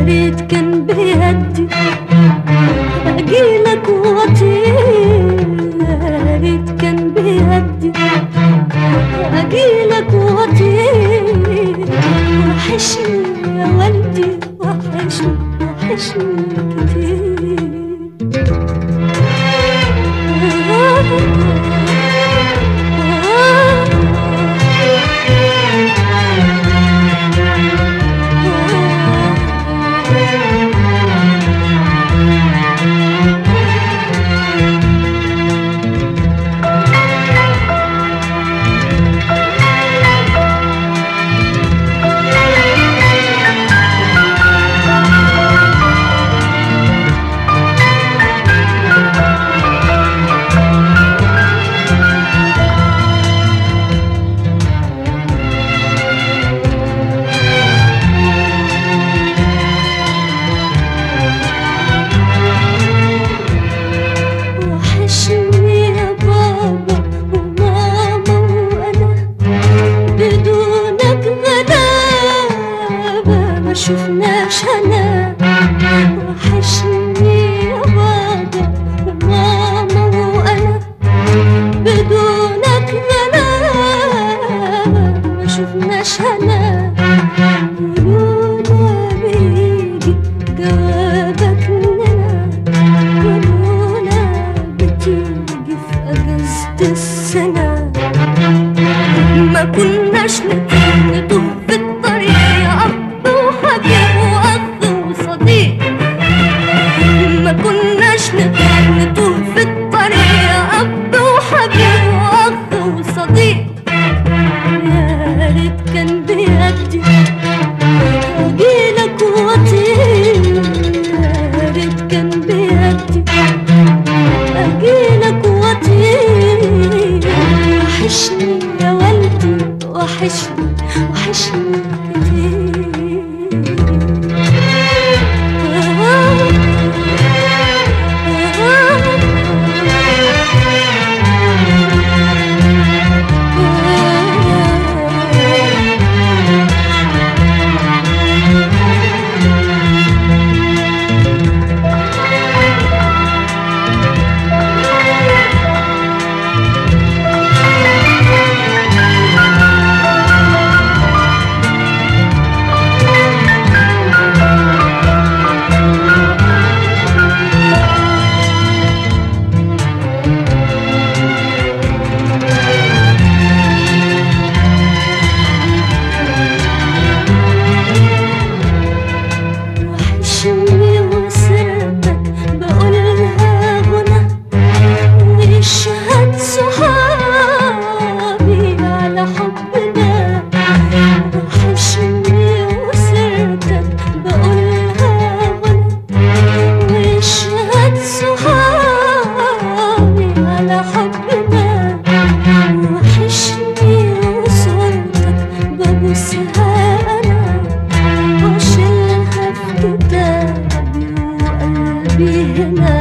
ريت كان بيدي اجيلك واطير يا ريت كان بيدي اجيلك واطير وحشني يا والدي وحشني وحشني كتير وحشني يا بابا وماما وانا بدونك غلابة ما شفناش هنا وحشني يا بابا وماما وانا بدونك غلابة ما شفناش هنا قولونا بيجي جوابك مننا قولونا بتيجي في أجازة السنة ما كناش نتوه في الطريق يا أب وحبيب وأخ وصديق ما كناش نتوه في الطريق يا أب وحبيب وأخ وصديق يا ريت كان بيدي أجيلك وأطير يا ريت كان بيدي أجيلك وأطير وحشني يا والدي وحشني وحشني كتير وحشني وسرتك بقولها غنى ويشهد صحابي على حبنا وحشني وسرتك بقولها غنى ويشهد صحابي على حبنا وحشني وصورتك ببوسها انا واشيلها في كتابي وقلبي هنا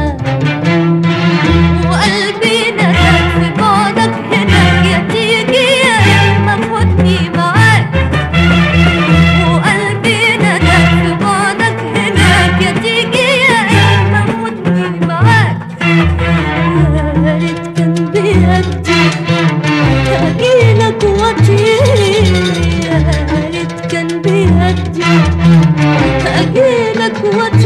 وقلبي ندى في بعدك هناك يا تيجي يا اما خدني معاك وقلبي ندى في بعدك هناك يا تيجي يا اما خدني معاك يا ريت كان بيدي أجيلك وأطير يا ريت كان بيدي أجيلك وأطير